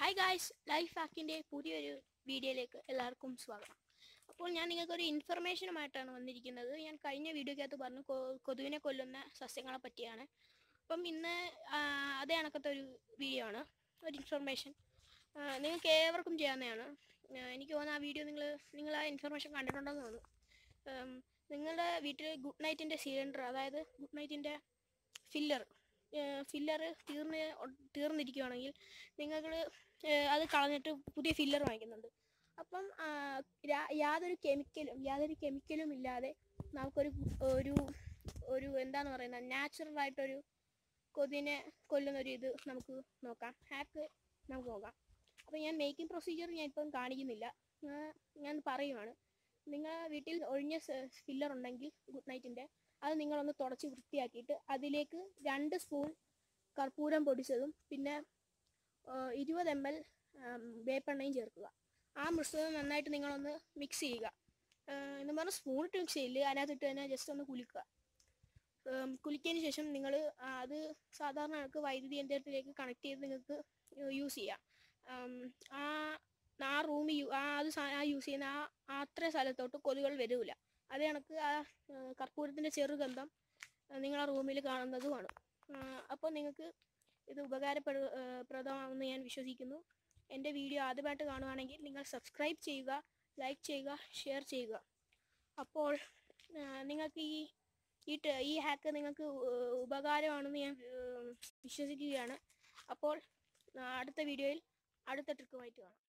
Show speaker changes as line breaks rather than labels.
hi guys life ഹാക്കിൻ്റെ പുതിയൊരു വീഡിയോയിലേക്ക് എല്ലാവർക്കും സ്വാഗതം അപ്പോൾ ഞാൻ നിങ്ങൾക്കൊരു ഇൻഫർമേഷനുമായിട്ടാണ് വന്നിരിക്കുന്നത് ഞാൻ കഴിഞ്ഞ വീഡിയോക്കകത്ത് പറഞ്ഞു കൊ- കൊതുകിനെ കൊല്ലുന്ന സസ്യങ്ങളെ പറ്റിയാണ് അപ്പം ഇന്ന് ആ, അതേ കണക്കത്തെ ഒരു വീഡിയോ ആണ് ഒരു ഇൻഫർമേഷൻ നിങ്ങൾക്ക് ഏവർക്കും ചെയ്യാവുന്നതാണ് ആ, എനിക്ക് തോന്നുന്നു ആ വീഡിയോ നിങ്ങൾ നിങ്ങൾ ആ ഇൻഫർമേഷൻ കണ്ടിട്ടുണ്ടെന്ന് തോന്നുന്നു ഉം, നിങ്ങളുടെ വീട്ടിൽ ഗുഡ് നൈറ്റിൻ്റെ സിലിണ്ടർ അതായത് ഗുഡ് നൈറ്റിൻ്റെ ഫില്ലർ ഫില്ലർ തീർന്ന് ഒ- തീർന്നിരിക്കുകയാണെങ്കിൽ നിങ്ങൾ അത് കളഞ്ഞിട്ട് പുതിയ ഫില്ലർ വാങ്ങിക്കുന്നുണ്ട് അപ്പം ആ, രാ- യാതൊരു കെമിക്കലും യാതൊരു കെമിക്കലും ഇല്ലാതെ നമുക്കൊരു ഒരു ഒരു എന്താന്ന് പറയുന്നത് നാച്ചുറൽ ആയിട്ടൊരു കൊതിനെ കൊല്ലുന്ന ഒരു ഇത് നമുക്ക് നോക്കാം ഹാക്ക് നമുക്ക് നോക്കാം അപ്പോൾ ഞാൻ മേക്കിംഗ് പ്രൊസീജിയർ ഞാൻ ഇപ്പം കാണിക്കുന്നില്ല ആ, ഞാൻ പറയുവാണ് നിങ്ങൾ വീട്ടിൽ ഒഴിഞ്ഞ ഫില്ലർ ഉണ്ടെങ്കിൽ ഗുഡ് നൈറ്റിൻ്റെ അത് നിങ്ങളൊന്ന് തുടച്ച് വൃത്തിയാക്കിയിട്ട് അതിലേക്ക് രണ്ട് സ്പൂൺ കർപ്പൂരം പൊടിച്ചതും പിന്നെ ആ, ഇരുപത് എം എൽ വേപ്പെണ്ണയും ചേർക്കുക ആ മിശ്രിതം നന്നായിട്ട് നിങ്ങളൊന്ന് മിക്സ് ചെയ്യുക ആ, എന്ന് പറഞ്ഞാൽ സ്പൂൺ ഇട്ട് മിക്സ് ചെയ്യില്ല അതിനകത്തിട്ട് തന്നെ ജസ്റ്റ് ഒന്ന് കുലുക്കുക ഉം, കുലിക്കതിന് ശേഷം നിങ്ങൾ അത് സാധാരണ കണക്ക് വൈദ്യുതി യന്ത്രത്തിലേക്ക് കണക്ട് ചെയ്ത് നിങ്ങൾക്ക് യൂസ് ചെയ്യാം ഉം, ആ ആ റൂമിൽ ആ അത് സാ- ആ യൂസ് ചെയ്യുന്ന ആ ആ അത്ര സ്ഥലത്തോട്ട് കൊതുകൾ വരില്ല അത് കണക്ക് ആ കർപ്പൂരത്തിൻ്റെ ചെറുഗന്ധം നിങ്ങളെ റൂമിൽ കാണുന്നതുമാണ് അപ്പോൾ നിങ്ങൾക്ക് ഇത് ഉപകാരപ്പെടു ആ, പ്രദമാണെന്ന് ഞാൻ വിശ്വസിക്കുന്നു എൻ്റെ വീഡിയോ ആദ്യമായിട്ട് കാണുകയാണെങ്കിൽ നിങ്ങൾ സബ്സ്ക്രൈബ് ചെയ്യുക ലൈക്ക് ചെയ്യുക ഷെയർ ചെയ്യുക അപ്പോൾ ആ, നിങ്ങൾക്ക് ഈ ഈ ടെ- ഈ ഹാക്ക് നിങ്ങൾക്ക് ഉ- ഉപകാരമാണെന്ന് ഞാൻ ഉം, വിശ്വസിക്കുകയാണ് അപ്പോൾ ആ, അടുത്ത വീഡിയോയിൽ അടുത്ത ട്രിക്കുമായിട്ട് കാണാം